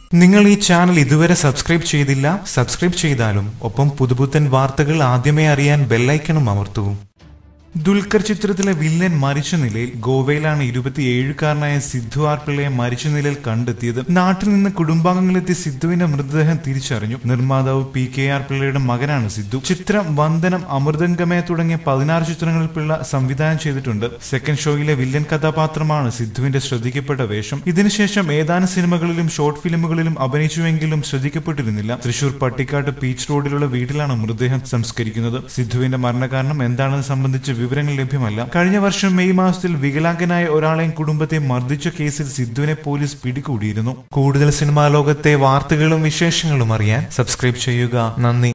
നിങ്ങൾ ഈ ചാനൽ ഇതുവരെ സബ്സ്ക്രൈബ് ചെയ്തില്ല സബ്സ്ക്രൈബ് ചെയ്താലും ഒപ്പം പുതുപുത്തൻ വാർത്തകൾ ആദ്യമേ അറിയാൻ ബെല്ലൈക്കണും അമർത്തൂ ദുൽഖർ ചിത്രത്തിലെ വില്ലൻ മരിച്ച നിലയിൽ ഗോവയിലാണ് ഇരുപത്തിയേഴുകാരനായ സിദ്ധു ആർ പിള്ളയെ മരിച്ച നിലയിൽ കണ്ടെത്തിയത് നാട്ടിൽ നിന്ന് കുടുംബാംഗങ്ങളെത്തി സിദ്ധുവിന്റെ മൃതദേഹം തിരിച്ചറിഞ്ഞു നിർമ്മാതാവ് പി കെ ആർ പിള്ളയുടെ മകനാണ് സിദ്ധു ചിത്രം വന്ദനം അമൃതംഗമയ തുടങ്ങിയ പതിനാറ് ചിത്രങ്ങളിൽ പിള്ള സംവിധാനം ചെയ്തിട്ടുണ്ട് സെക്കൻഡ് ഷോയിലെ വില്ലൻ കഥാപാത്രമാണ് സിദ്ധുവിന്റെ ശ്രദ്ധിക്കപ്പെട്ട വേഷം ഇതിനുശേഷം ഏതാനും സിനിമകളിലും ഷോർട്ട് ഫിലിമുകളിലും അഭിനയിച്ചുവെങ്കിലും ശ്രദ്ധിക്കപ്പെട്ടിരുന്നില്ല തൃശൂർ പട്ടിക്കാട്ട് പീച്ച് റോഡിലുള്ള വീട്ടിലാണ് മൃതദേഹം സംസ്കരിക്കുന്നത് സിദ്ധുവിന്റെ മരണകാരണം എന്താണെന്ന് സംബന്ധിച്ച് വിവരങ്ങൾ ലഭ്യമല്ല കഴിഞ്ഞ വർഷം മെയ് മാസത്തിൽ വികലാംഗനായ ഒരാളെയും കുടുംബത്തെ മർദ്ദിച്ച കേസിൽ സിദ്ധുവിനെ പോലീസ് പിടികൂടിയിരുന്നു കൂടുതൽ സിനിമാ ലോകത്തെ വാർത്തകളും വിശേഷങ്ങളും അറിയാൻ സബ്സ്ക്രൈബ് ചെയ്യുക നന്ദി